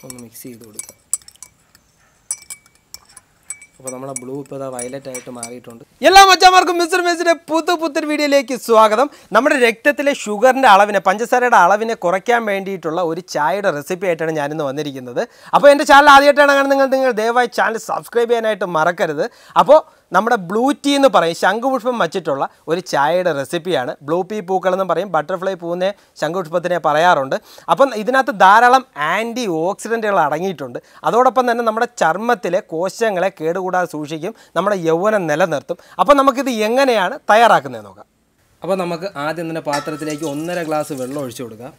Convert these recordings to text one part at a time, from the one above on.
ഒന്ന് മിക്സ് ചെയ്ത് കൊടുക്കുക അപ്പോൾ നമ്മുടെ ബ്ലൂ ഇപ്പോൾ ഇതാ വയലറ്റ് ആയിട്ട് മാറിയിട്ടുണ്ട് എല്ലാ മച്ചാമാർക്കും മിസ്റ്റർ മെസ്സിൻ്റെ പുതു പുത്തൻ വീഡിയോയിലേക്ക് സ്വാഗതം നമ്മുടെ രക്തത്തിലെ ഷുഗറിൻ്റെ അളവിനെ പഞ്ചസാരയുടെ അളവിനെ കുറയ്ക്കാൻ വേണ്ടിയിട്ടുള്ള ഒരു ചായയുടെ റെസിപ്പി ആയിട്ടാണ് ഞാനിന്ന് വന്നിരിക്കുന്നത് അപ്പോൾ എൻ്റെ ചാനൽ ആദ്യമായിട്ടാണ് കാണുന്നത് നിങ്ങൾ നിങ്ങൾ ദയവായി ചാനൽ സബ്സ്ക്രൈബ് ചെയ്യാനായിട്ട് മറക്കരുത് അപ്പോൾ നമ്മുടെ ബ്ലൂ ടീ എന്ന് പറയും ശംഖുപുഷ്പം വച്ചിട്ടുള്ള ഒരു ചായയുടെ റെസിപ്പിയാണ് ബ്ലൂ പീ പൂക്കളെന്നും പറയും ബട്ടർഫ്ലൈ പൂവിനെ ശംഖുപുഷ്പത്തിനെ പറയാറുണ്ട് അപ്പം ഇതിനകത്ത് ധാരാളം ആൻറ്റി ഓക്സിഡൻറ്റുകൾ അടങ്ങിയിട്ടുണ്ട് അതോടൊപ്പം തന്നെ നമ്മുടെ ചർമ്മത്തിലെ കോശങ്ങളെ കേടുകൂടാതെ സൂക്ഷിക്കും നമ്മുടെ യൗവനം നിലനിർത്തും അപ്പം നമുക്കിത് എങ്ങനെയാണ് തയ്യാറാക്കുന്നത് നോക്കാം അപ്പോൾ നമുക്ക് ആദ്യം തന്നെ പാത്രത്തിലേക്ക് ഒന്നര ഗ്ലാസ് വെള്ളം ഒഴിച്ചു കൊടുക്കാം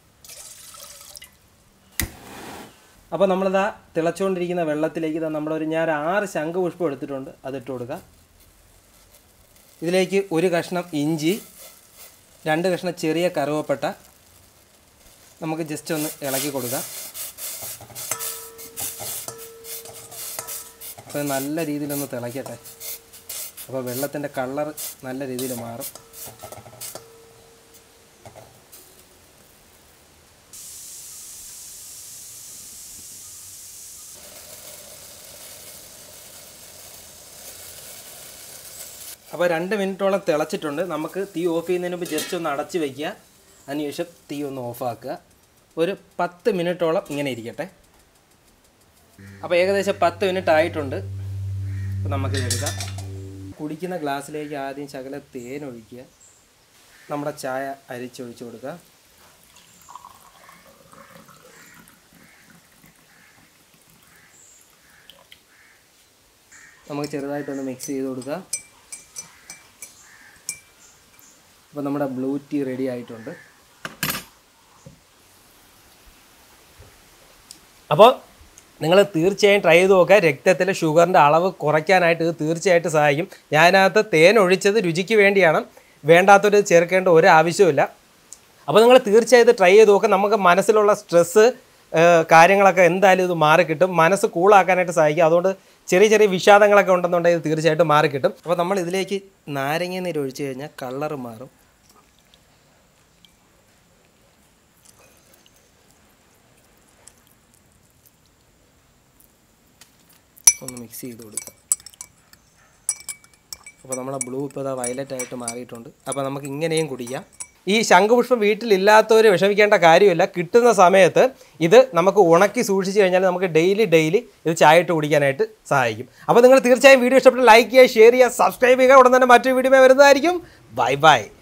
അപ്പോൾ നമ്മളിതാ തിളച്ചുകൊണ്ടിരിക്കുന്ന വെള്ളത്തിലേക്ക് ഇതാ നമ്മളൊരു ഞാൻ ഒരു ആറ് ശംഖുപുഷ്പം എടുത്തിട്ടുണ്ട് അതിട്ട് കൊടുക്കുക ഇതിലേക്ക് ഒരു കഷ്ണം ഇഞ്ചി രണ്ട് കഷ്ണം ചെറിയ കറുവപ്പട്ട നമുക്ക് ജസ്റ്റ് ഒന്ന് ഇളക്കി കൊടുക്കാം അപ്പോൾ ഇത് നല്ല രീതിയിലൊന്ന് തിളയ്ക്കട്ടെ അപ്പോൾ വെള്ളത്തിൻ്റെ കളർ നല്ല രീതിയിൽ മാറും അപ്പോൾ രണ്ട് മിനിറ്റോളം തിളച്ചിട്ടുണ്ട് നമുക്ക് തീ ഓഫ് ചെയ്യുന്നതിന് മുമ്പ് ജസ്റ്റ് ഒന്ന് അടച്ച് വയ്ക്കുക അതിനുശേഷം തീ ഒന്ന് ഓഫാക്കുക ഒരു പത്ത് മിനിറ്റോളം ഇങ്ങനെ ഇരിക്കട്ടെ അപ്പോൾ ഏകദേശം പത്ത് മിനിറ്റ് ആയിട്ടുണ്ട് അപ്പോൾ നമുക്കിത് എടുക്കാം കുടിക്കുന്ന ഗ്ലാസ്സിലേക്ക് ആദ്യം ശകല തേൻ ഒഴിക്കുക നമ്മുടെ ചായ അരിച്ചൊഴിച്ച് കൊടുക്കുക നമുക്ക് ചെറുതായിട്ടൊന്ന് മിക്സ് ചെയ്ത് കൊടുക്കുക അപ്പോൾ നമ്മുടെ ബ്ലൂ ടീ റെഡി ആയിട്ടുണ്ട് അപ്പോൾ നിങ്ങൾ തീർച്ചയായും ട്രൈ ചെയ്ത് നോക്കുക രക്തത്തിലെ ഷുഗറിൻ്റെ അളവ് കുറയ്ക്കാനായിട്ട് ഇത് തീർച്ചയായിട്ടും സഹായിക്കും ഞാനകത്ത് തേൻ ഒഴിച്ചത് രുചിക്ക് വേണ്ടിയാണ് വേണ്ടാത്തൊരു ചേർക്കേണ്ട ഒരു ആവശ്യമില്ല അപ്പോൾ നിങ്ങൾ തീർച്ചയായും ഇത് ട്രൈ ചെയ്ത് നോക്കുക നമുക്ക് മനസ്സിലുള്ള സ്ട്രെസ്സ് കാര്യങ്ങളൊക്കെ എന്തായാലും ഇത് മാറിക്കിട്ടും മനസ്സ് കൂളാക്കാനായിട്ട് സഹായിക്കും അതുകൊണ്ട് ചെറിയ ചെറിയ വിഷാദങ്ങളൊക്കെ ഉണ്ടെന്നുണ്ടെങ്കിൽ ഇത് തീർച്ചയായിട്ടും മാറിക്കിട്ടും അപ്പോൾ നമ്മൾ ഇതിലേക്ക് നാരങ്ങ നീര് ഒഴിച്ച് കഴിഞ്ഞാൽ കളറ് മാറും ഒന്ന് മിക്സ് ചെയ്ത് കൊടുക്കുക അപ്പോൾ നമ്മളെ ബ്ലൂ ഇപ്പോൾ ഇതാ വയലറ്റ് ആയിട്ട് മാറിയിട്ടുണ്ട് അപ്പോൾ നമുക്ക് ഇങ്ങനെയും കുടിക്കാം ഈ ശംഖുപുഷ്പം വീട്ടിലില്ലാത്തവർ വിഷമിക്കേണ്ട കാര്യമില്ല കിട്ടുന്ന സമയത്ത് ഇത് നമുക്ക് ഉണക്കി സൂക്ഷിച്ച് കഴിഞ്ഞാൽ നമുക്ക് ഡെയിലി ഡെയിലി ഇത് ചായ ഇട്ട് കുടിക്കാനായിട്ട് സഹായിക്കും അപ്പോൾ നിങ്ങൾ തീർച്ചയായും വീഡിയോ ഇഷ്ടപ്പെട്ട് ലൈക്ക് ചെയ്യുക ഷെയർ ചെയ്യുക സബ്സ്ക്രൈബ് ചെയ്യുക ഉടൻ തന്നെ മറ്റൊരു വീഡിയോ വരുന്നതായിരിക്കും ബൈ ബൈ